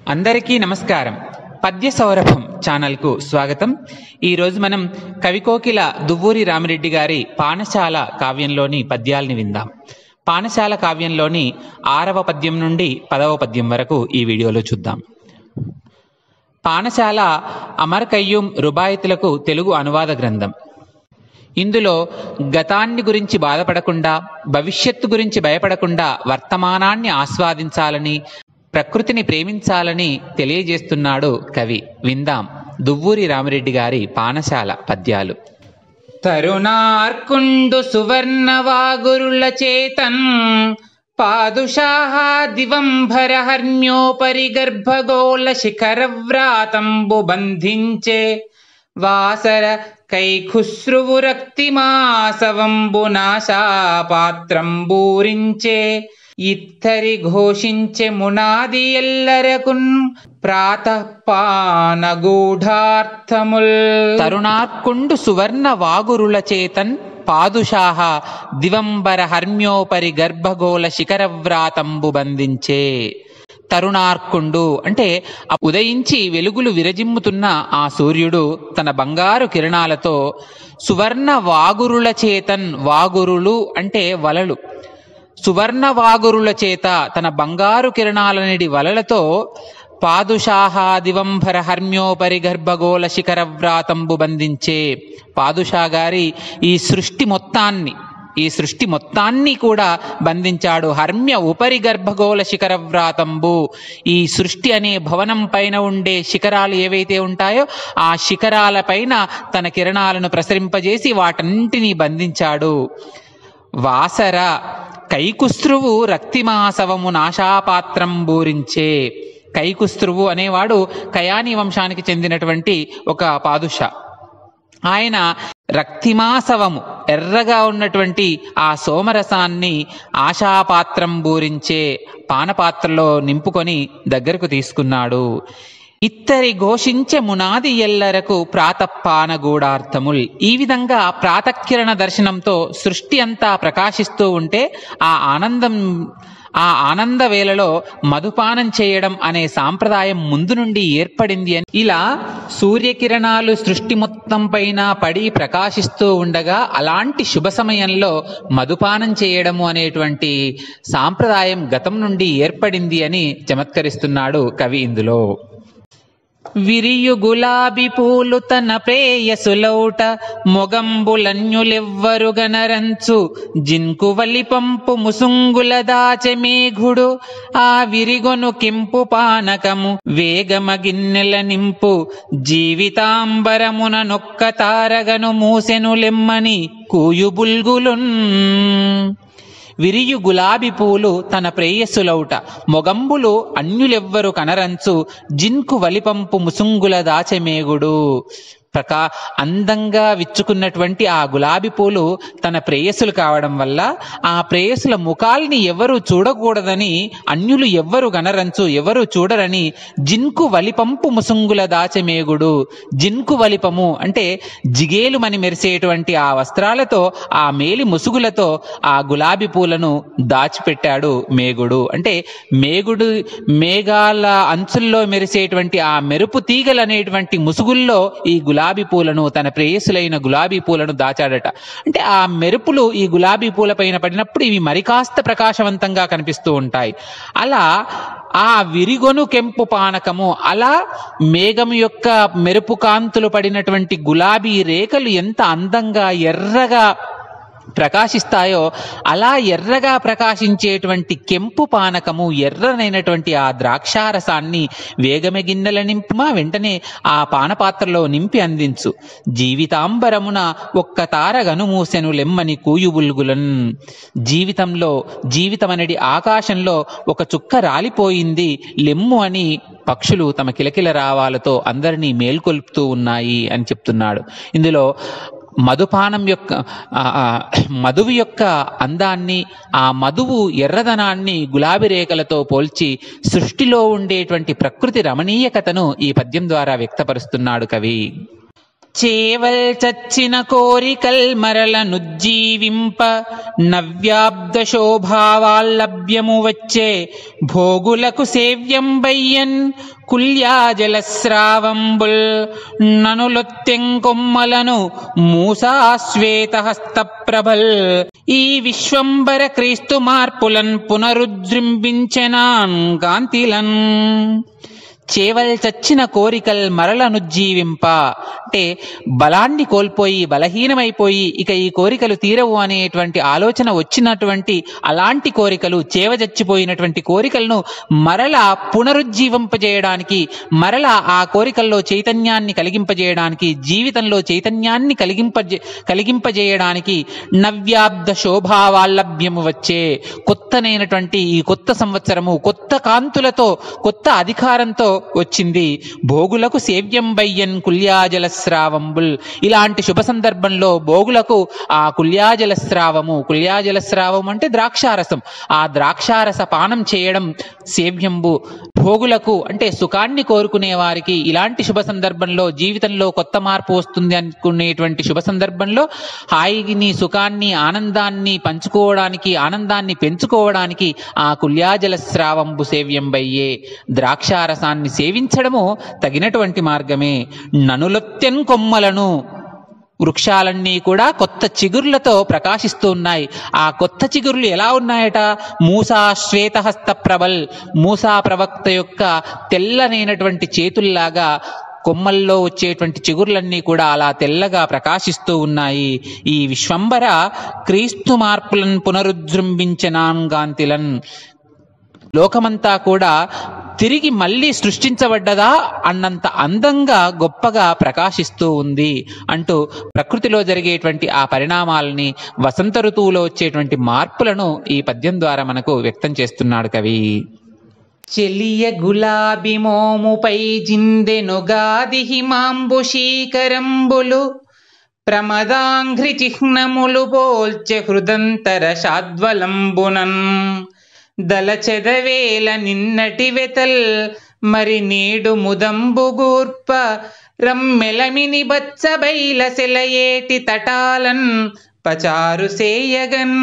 అందరికీ నమస్కారం పద్య సౌరభం ఛానల్కు స్వాగతం ఈరోజు మనం కవికోకిల దువ్వూరి రామిరెడ్డి గారి పానశాల కావ్యంలోని పద్యాల్ని విందాం పానశాల కావ్యంలోని ఆరవ పద్యం నుండి పదవ పద్యం వరకు ఈ వీడియోలో చూద్దాం పానశాల అమర్ కయ్యూం రుబాయితులకు తెలుగు అనువాద గ్రంథం ఇందులో గతాన్ని గురించి బాధపడకుండా భవిష్యత్తు గురించి భయపడకుండా వర్తమానాన్ని ఆస్వాదించాలని ప్రకృతిని ప్రేమించాలని తెలియజేస్తున్నాడు కవి విందాం దువ్వూరి రామిరెడ్డి గారి పానశాల పద్యాలు తరుణార్కుండు సువర్ణవాగురుల చేతన్ పాదుషాహ దివంభర హర్మ్యోపరి గర్భగోళ శిఖరవ్రాతంబు బంధించే వాసర కైఖుస్రువు రక్తిమాసవంబు నాశాపాత్రంబూరించే ఇత్తరి ఘోషించె మునాది ఎల్లరకున్ ప్రాతపానగూఢార్థముల్ తరుణార్కుండు సువర్ణ వాగురుల చేతన్ పాదుషాహ దివంబర హర్మ్యోపరి గర్భగోళ శిఖరవ్రాతంబు బంధించే తరుణార్కుండు అంటే ఉదయించి వెలుగులు విరజిమ్ముతున్న ఆ సూర్యుడు తన బంగారు కిరణాలతో సువర్ణ వాగురుల చేతన్ వాగురులు అంటే వలలు సువర్ణ వాగురుల చేత తన బంగారు కిరణాలనిడి వలలతో పాదుషాహా దివంభర హర్మ్యోపరి గర్భగోళ శిఖరవ్రాతంబు బంధించే పాదుషా గారి ఈ సృష్టి మొత్తాన్ని ఈ సృష్టి మొత్తాన్ని కూడా బంధించాడు హర్మ్య ఉపరి గర్భగోళ శిఖరవ్రాతంబు ఈ సృష్టి అనే భవనం పైన ఉండే శిఖరాలు ఏవైతే ఉంటాయో ఆ శిఖరాల పైన తన కిరణాలను ప్రసరింపజేసి వాటన్నింటినీ బంధించాడు వాసర కైకుస్త్రువు రక్తిమాసవము నాశాపాత్రం బూరించే కైకుస్త్రువు అనేవాడు కయాని వంశానికి చెందినటువంటి ఒక పాదుషా ఆయన రక్తిమాసవము ఎర్రగా ఉన్నటువంటి ఆ సోమరసాన్ని ఆశాపాత్రం బూరించే పానపాత్రలో నింపుకొని దగ్గరకు తీసుకున్నాడు ఇత్తరి ఘోషించే మునాది ఎల్లరకు ప్రాతపానగూఢార్థముల్ ఈ విధంగా ప్రాతకిరణ దర్శనంతో సృష్టి అంతా ప్రకాశిస్తూ ఉంటే ఆ ఆనందం ఆ ఆనంద వేళలో మధుపానం చేయడం అనే సాంప్రదాయం ముందు నుండి ఏర్పడింది అని ఇలా సూర్యకిరణాలు సృష్టి మొత్తం పైన పడి ప్రకాశిస్తూ ఉండగా అలాంటి శుభ సమయంలో మధుపానం చేయడము అనేటువంటి సాంప్రదాయం గతం నుండి ఏర్పడింది అని చమత్కరిస్తున్నాడు కవి ఇందులో విరియు గులాబీ పూలు తన ప్రేయసులౌట మొగంబులన్యులెవ్వరు గనరంచు జిన్కు వలిపంపు ముసుంగుల దాచె మేఘుడు ఆ విరిగొను కింపు పానకము వేగమ గిన్నెల నింపు జీవితాంబరమున నొక్క తారగను మూసెనులెమ్మని కూయుబుల్గులున్ విరియు గులాబీ పూలు తన ప్రేయస్సులౌట మొగంబులు అన్యులెవ్వరు కనరంచు జిన్కు వలిపంపు ముసుంగుల దాచెమేగుడు ప్రకా అందంగా విచ్చుకున్నటువంటి ఆ గులాబీ పూలు తన ప్రేయస్సులు కావడం వల్ల ఆ ప్రేయస్సుల ముఖాల్ని ఎవరు చూడకూడదని అన్యులు ఎవ్వరు గనరంచు ఎవరు చూడరని జిన్కు వలిపంపు ముసుంగుల దాచెమేగుడు జిన్కు వలిపము అంటే జిగేలుమని మెరిసేటువంటి ఆ వస్త్రాలతో ఆ మేలి ముసుగులతో ఆ గులాబీ పూలను దాచిపెట్టాడు మేగుడు అంటే మేగుడు మేఘాల అంచుల్లో మెరిసేటువంటి ఆ మెరుపు తీగలు అనేటువంటి ముసుగుల్లో ఈ గులాబీ పూలను తన ప్రేయసులైన గులాబీ పూలను దాచాడట అంటే ఆ మెరుపులు ఈ గులాబీ పూల పైన పడినప్పుడు ఇవి మరి కాస్త ప్రకాశవంతంగా కనిపిస్తూ ఉంటాయి అలా ఆ విరిగొను కెంపు పానకము అలా మేఘం యొక్క మెరుపు కాంతులు పడినటువంటి గులాబీ రేఖలు ఎంత అందంగా ఎర్రగా ప్రకాశిస్తాయో అలా ఎర్రగా ప్రకాశించేటువంటి కెంపు పానకము ఎర్రనైనటువంటి ఆ ద్రాక్షారసాన్ని వేగమె గిన్నెల నింపుమా వెంటనే ఆ పానపాత్రలో నింపి అందించు జీవితాంబరమున ఒక్క తార గనుమూసెను లెమ్మని కూయుబుల్గులన్ జీవితంలో జీవితం అనేది ఆకాశంలో ఒక చుక్క రాలిపోయింది లెమ్ము అని పక్షులు తమ కిలకిల రావాలతో అందరినీ మేల్కొల్పుతూ ఉన్నాయి అని చెప్తున్నాడు ఇందులో మధుపానం యొక్క మధువు యొక్క అందాన్ని ఆ మధువు ఎర్రదనాన్ని గులాబీ రేఖలతో పోల్చి సృష్టిలో ఉండేటువంటి ప్రకృతి రమణీయకతను ఈ పద్యం ద్వారా వ్యక్తపరుస్తున్నాడు కవి చేవల్ చచ్చిన కోరికల్ మరల నుజ్జీవింప నవ్యాబ్ద శోభావాల్లభ్యము వచ్చే భోగులకు సేవ్యం బయ్యన్ కుల్యాజలస్రావంబుల్ ననులొత్తెంకొమ్మలను మూసా శ్వేతహస్తప్రభల్ ఈ విశ్వంబర క్రీస్తు మార్పులన్ పునరుజృంభించెనాన్ కాంతిలన్ చేవల్ చచ్చిన కోరికల్ మరలనుజ్జీవింప అంటే బలాన్ని కోల్పోయి బలహీనమైపోయి ఇక ఈ కోరికలు తీరవు అనేటువంటి ఆలోచన వచ్చినటువంటి అలాంటి కోరికలు చేవజచ్చిపోయినటువంటి కోరికలను మరల పునరుజ్జీవింపజేయడానికి మరల ఆ కోరికల్లో చైతన్యాన్ని కలిగింపజేయడానికి జీవితంలో చైతన్యాన్ని కలిగింపజే కలిగింపజేయడానికి నవ్యాబ్ద శోభావాల్లభ్యము వచ్చే కొత్తనైనటువంటి ఈ కొత్త సంవత్సరము కొత్త కాంతులతో కొత్త అధికారంతో వచ్చింది భోగులకు సేవ్యం బయ్యన్ కుల్యాజల స్రావంబుల్ ఇలాంటి శుభ సందర్భంలో భోగులకు ఆ కుల్యాజల స్రావము కుల్యాజల స్రావం అంటే ద్రాక్షారసం ఆ ద్రాక్షారస పానం చేయడం సేవ్యంబు భోగులకు అంటే సుఖాన్ని కోరుకునే వారికి ఇలాంటి శుభ సందర్భంలో జీవితంలో కొత్త మార్పు వస్తుంది అనుకునేటువంటి శుభ సందర్భంలో హాయిని సుఖాన్ని ఆనందాన్ని పంచుకోవడానికి ఆనందాన్ని పెంచుకోవడానికి ఆ కుల్యాజల స్రావంబు సేవ్యం బయ్యే ద్రాక్షారసాన్ని సేవించడము తగినటువంటి మార్గమే ననులొత్తెన్ కొమ్మలను వృక్షాలన్నీ కూడా కొత్త చిగుర్లతో ప్రకాశిస్తూ ఉన్నాయి ఆ కొత్త చిగుర్లు ఎలా ఉన్నాయట మూసా శ్వేతహస్త ప్రబల్ మూసా ప్రవక్త యొక్క తెల్లనైనటువంటి చేతుల్లాగా కొమ్మల్లో వచ్చేటువంటి చిగుర్లన్నీ కూడా అలా తెల్లగా ప్రకాశిస్తూ ఉన్నాయి ఈ విశ్వంబర క్రీస్తు మార్పులను పునరుజృంభించనాంగాంతిలన్ లోకమంతా కూడా తిరిగి మళ్ళీ సృష్టించబడ్డదా అన్నంత అందంగా గొప్పగా ప్రకాశిస్తూ ఉంది అంటూ ప్రకృతిలో జరిగేటువంటి ఆ పరిణామాలని వసంత ఋతువులో వచ్చేటువంటి మార్పులను ఈ పద్యం ద్వారా మనకు వ్యక్తం చేస్తున్నాడు కవి చెలియ గులాబీ మోముపై జిందెనుగాది హిమాంబు శీకరంబులు ప్రమదాంఘ్రి చిహ్నములు పోల్చె హృదంతర శాద్వలంబునన్ దలచెదవేల నిన్నటి వెతల్ మరి నేడు ముదంబుగూర్ప రమ్మెలమిని బచ్చబైల సెలయేటి తటాలన్ పచారు సేయగన్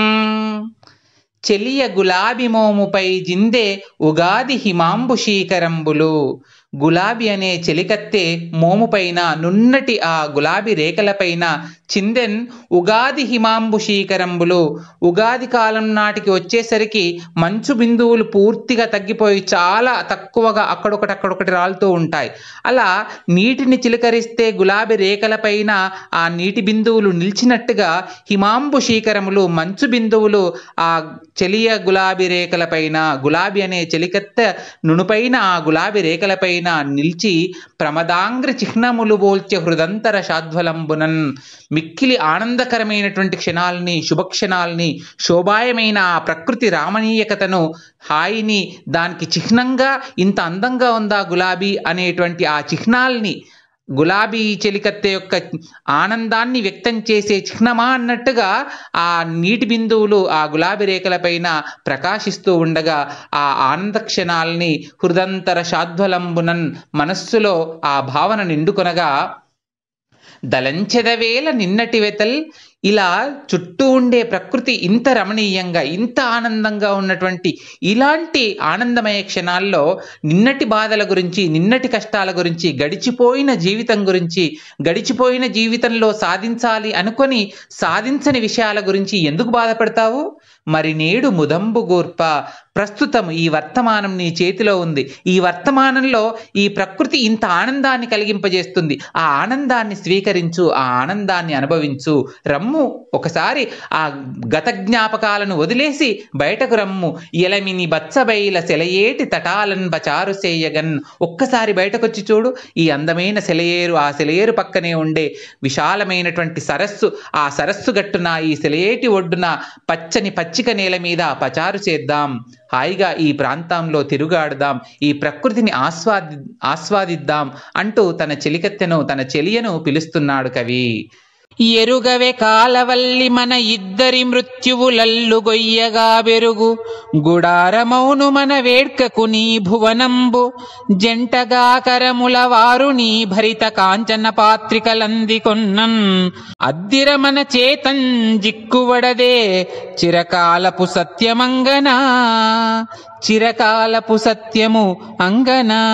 చెలియ గులాబీ మోముపై జిందే ఉగాది హిమాంబు శీకరంబులు గులాబీ అనే చెలికత్తె మోముపైన నున్నటి ఆ గులాబీ రేఖలపైన చిందెన్ ఉగాది హిమాంబు శీకరంబులు ఉగాది కాలం నాటికి వచ్చేసరికి మంచు బిందువులు పూర్తిగా తగ్గిపోయి చాలా తక్కువగా అక్కడొకటి అక్కడొకటి రాలుతూ ఉంటాయి అలా నీటిని చిలకరిస్తే గులాబీ రేఖలపైన ఆ నీటి బిందువులు నిలిచినట్టుగా హిమాంబు శీకరములు మంచు బిందువులు ఆ చెలియ గులాబీ రేఖలపైన గులాబీ అనే చెలికత్త నునుపైన ఆ గులాబీ రేఖలపైన నిలిచి ప్రమదాంగ్రి చిహ్నములు పోల్చే హృదంతర శాద్వలంబునన్ మిక్కిలి ఆనందకరమైనటువంటి క్షణాలని శుభక్షణాలని శోభాయమైన ఆ ప్రకృతి రామణీయకతను హాయిని దానికి చిహ్నంగా ఇంత అందంగా ఉందా గులాబీ అనేటువంటి ఆ చిహ్నాల్ని గులాబీ చెలికత్తె యొక్క ఆనందాన్ని వ్యక్తం చేసే చిహ్నమా అన్నట్టుగా ఆ నీటి బిందువులు ఆ గులాబీ రేఖలపైన ప్రకాశిస్తూ ఉండగా ఆ ఆనంద క్షణాల్ని హృదంతర శాద్వలంబునన్ మనస్సులో ఆ భావన నిండుకొనగా దలంచెదవేల నిన్నటి వెతల్ ఇలా చుట్టూ ఉండే ప్రకృతి ఇంత రమణీయంగా ఇంత ఆనందంగా ఉన్నటువంటి ఇలాంటి ఆనందమయ క్షణాల్లో నిన్నటి బాధల గురించి నిన్నటి కష్టాల గురించి గడిచిపోయిన జీవితం గురించి గడిచిపోయిన జీవితంలో సాధించాలి అనుకొని సాధించని విషయాల గురించి ఎందుకు బాధపడతావు మరి నేడు ముదంబు గూర్ప ప్రస్తుతం ఈ వర్తమానం నీ చేతిలో ఉంది ఈ వర్తమానంలో ఈ ప్రకృతి ఇంత ఆనందాన్ని కలిగింపజేస్తుంది ఆ ఆనందాన్ని స్వీకరించు ఆ ఆనందాన్ని అనుభవించు రమ్ము ఒకసారి ఆ గత జ్ఞాపకాలను వదిలేసి బయటకు రమ్ము ఎలమిని బచ్చబైల సెలయేటి తటాలన్ బచారు సేయగన్ ఒక్కసారి బయటకొచ్చి చూడు ఈ అందమైన సెలయేరు ఆ సెలయేరు పక్కనే ఉండే విశాలమైనటువంటి సరస్సు ఆ సరస్సు గట్టున ఈ సెలయేటి ఒడ్డున పచ్చని పచ్చిక నేల మీద పచారు చేద్దాం హాయిగా ఈ ప్రాంతంలో తిరుగాడుదాం ఈ ప్రకృతిని ఆస్వాది ఆస్వాదిద్దాం అంటూ తన చెలికత్తెను తన చెలియను పిలుస్తున్నాడు కవి ఎరుగవే కాలవల్లి మన ఇద్దరి మృత్యువులల్లుగొయ్యగా బెరుగు గుడారమౌను మన వేడ్కకు నీ భువనంబు జంటగా కరముల వారు నీ భరిత కాంచన పాత్రికలందికొన్నన్ అద్దిర మన చేతం జిక్కువడదే చిరకాలపు సత్యమంగనా చిరకాలపు సత్యము అంగనా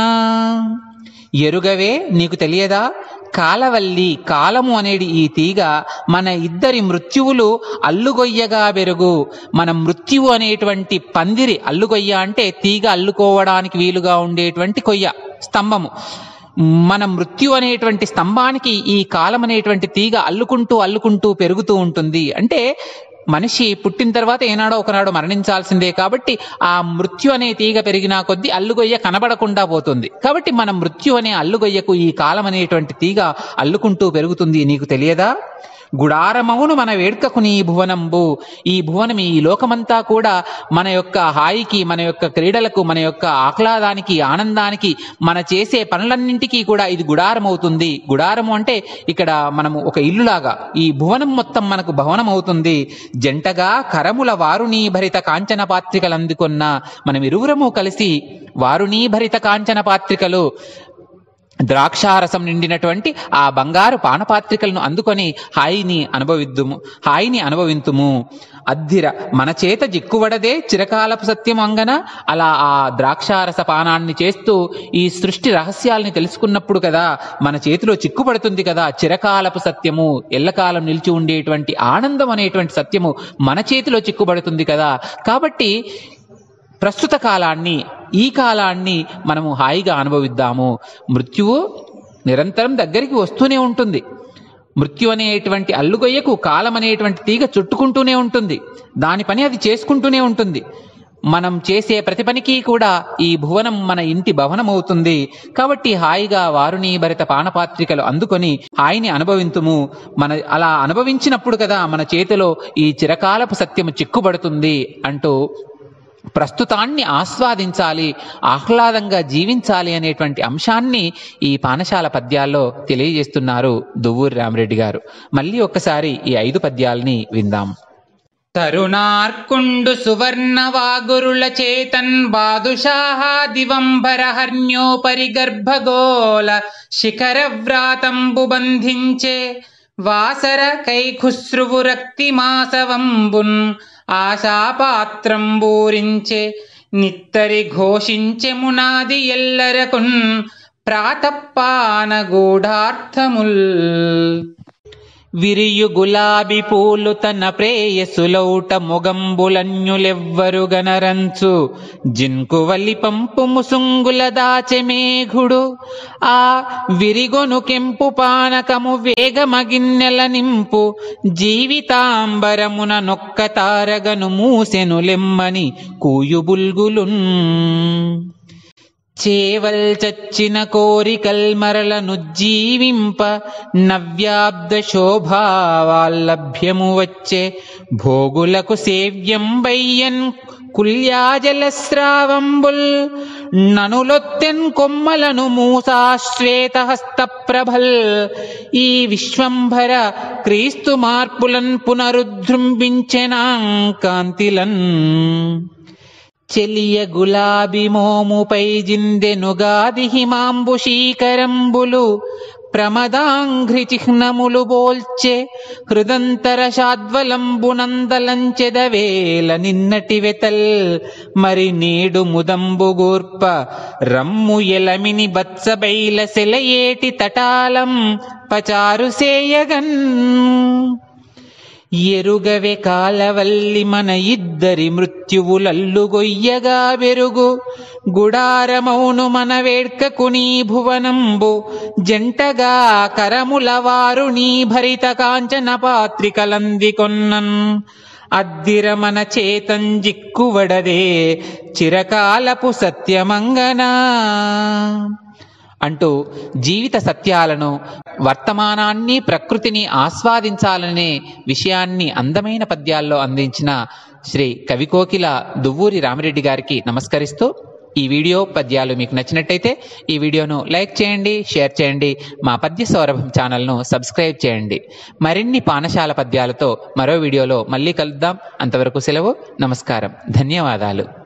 ఎరుగవే నీకు తెలియదా కాలవల్లి కాలము అనేది ఈ తీగ మన ఇద్దరి మృత్యువులు అల్లుగొయ్యగా బెరుగు మన మృత్యువు అనేటువంటి పందిరి అల్లుగొయ్య అంటే తీగ అల్లుకోవడానికి వీలుగా ఉండేటువంటి కొయ్య స్తంభము మన మృత్యు అనేటువంటి స్తంభానికి ఈ కాలం అనేటువంటి తీగ అల్లుకుంటూ అల్లుకుంటూ పెరుగుతూ ఉంటుంది అంటే మనిషి పుట్టిన తర్వాత ఏనాడో ఒకనాడు మరణించాల్సిందే కాబట్టి ఆ మృత్యు అనే తీగ పెరిగినా కొద్దీ అల్లుగొయ్య కనబడకుండా పోతుంది కాబట్టి మన మృత్యు అనే అల్లుగొయ్యకు ఈ కాలం అనేటువంటి తీగ అల్లుకుంటూ పెరుగుతుంది నీకు తెలియదా గుడారమవును మన వేడ్కకు నీ భువనంబు ఈ భువనం ఈ లోకమంతా కూడా మన యొక్క హాయికి మన యొక్క క్రీడలకు మన యొక్క ఆహ్లాదానికి ఆనందానికి మన చేసే పనులన్నింటికీ కూడా ఇది గుడారం అవుతుంది గుడారము అంటే ఇక్కడ మనము ఒక ఇల్లులాగా ఈ భువనం మొత్తం మనకు భవనం అవుతుంది జంటగా కరముల వారుణీ భరిత కాంచన పాత్రికలు అందుకున్న మనం ఇరువురము కలిసి వారుణీ భరిత కాంచన పాత్రికలు ద్రాక్షారసం నిండినటువంటి ఆ బంగారు పానపాత్రికలను అందుకొని హాయిని అనుభవిద్దుము హాయిని అనుభవింతుము అద్దిర మన చేత జిక్కువడదే చిరకాలపు సత్యం అంగన అలా ఆ ద్రాక్షారస పానాన్ని చేస్తూ ఈ సృష్టి రహస్యాల్ని తెలుసుకున్నప్పుడు కదా మన చేతిలో చిక్కుపడుతుంది కదా చిరకాలపు సత్యము ఎల్లకాలం నిలిచి ఉండేటువంటి ఆనందం అనేటువంటి సత్యము మన చేతిలో చిక్కుబడుతుంది కదా కాబట్టి ప్రస్తుత కాలాన్ని ఈ కాలాన్ని మనము హాయిగా అనుభవిద్దాము మృత్యువు నిరంతరం దగ్గరికి వస్తూనే ఉంటుంది మృత్యు అనేటువంటి అల్లుగొయ్యకు కాలం అనేటువంటి తీగ చుట్టుకుంటూనే ఉంటుంది దాని పని అది చేసుకుంటూనే ఉంటుంది మనం చేసే ప్రతి పనికి కూడా ఈ భువనం మన ఇంటి భవనం అవుతుంది కాబట్టి హాయిగా వారుని భరిత పానపాత్రికలు అందుకొని హాయిని అనుభవింతుము మన అలా అనుభవించినప్పుడు కదా మన చేతిలో ఈ చిరకాలపు సత్యము చిక్కుబడుతుంది అంటూ ప్రస్తుతాన్ని ఆస్వాదించాలి ఆహ్లాదంగా జీవించాలి అనేటువంటి అంశాన్ని ఈ పానశాల పద్యాల్లో తెలియజేస్తున్నారు దువ్వూరి రామరెడ్డి గారు మళ్ళీ ఒక్కసారి ఈ ఐదు పద్యాల్ని విందాం తరుణార్కుండు సువర్ణ వాగురుల చేతన్ బాదుషాహ దివంబర హర్ణ్యోపరి గర్భగోళ శిఖర వ్రాతంబు బంధించే వాసర కైఖుస్రువు రక్తి మాసవంబున్ ఆశాపాత్రంబూరించే నిత్తరి ఘోషించెమునాది ఎల్లరకున్ ప్రాతపాన గూఢార్థముల్ విరియు గులాబీ పూలు తన ప్రేయసులౌట మొగంబులన్యులెవ్వరు గనరంచు జిన్కు వలి పంపు ముసుంగుల దాచె మేఘుడు ఆ విరిగొను కెంపు పానకము వేగమగిన్నెల నింపు జీవితాంబరమున నొక్క తారగను మూసెనులెమ్మని కూయుబుల్గులున్ చేవల్ చచ్చిన కోరికల్ మరలను జీవింప నవ్యాబ్ద శోభావాల్లభ్యము వచ్చే భోగులకు సేవ్యం బయ్యన్ కుల్యాజల స్రావంబుల్ ననులొత్తెన్ కొమ్మలను మూసాశ్వేత హస్తప్రభల్ ఈ విశ్వంభర క్రీస్తు మార్పులన్ పునరుద్రుంబించెనాం కాంతిలన్ చెలియ గులాబి మోముపై జిందెనుగాది హిమాంబు శీకరంబులు ప్రమదాంఘ్రి చిహ్నములు బోల్చె హృదంతర శాద్వలంబునందలంచెదవేల నిన్నటి వెతల్ మరి నేడు ముదంబు గూర్ప రమ్ము ఎలమిని బత్సబైల సెలయేటి తటాలం పచారు సేయగన్ ఎరుగవే కాలవల్లి మన ఇద్దరి మృత్యువులల్లుగొయ్యగా బెరుగు గుడారమౌను మన వేడ్కకు నీ భువనంబు జంటగా కరముల వారు నీ భరిత కాంచన పాత్రికలందికొన్నన్ అద్దిర మన చేతం జిక్కువడదే చిరకాలపు సత్యమంగనా అంటూ జీవిత సత్యాలను వర్తమానాన్ని ప్రకృతిని ఆస్వాదించాలనే విషయాన్ని అందమైన పద్యాల్లో అందించిన శ్రీ కవికోకిల దువ్వూరి రామిరెడ్డి గారికి నమస్కరిస్తూ ఈ వీడియో పద్యాలు మీకు నచ్చినట్టయితే ఈ వీడియోను లైక్ చేయండి షేర్ చేయండి మా పద్య సౌరభం ఛానల్ను సబ్స్క్రైబ్ చేయండి మరిన్ని పానశాల పద్యాలతో మరో వీడియోలో మళ్ళీ కలుద్దాం అంతవరకు సెలవు నమస్కారం ధన్యవాదాలు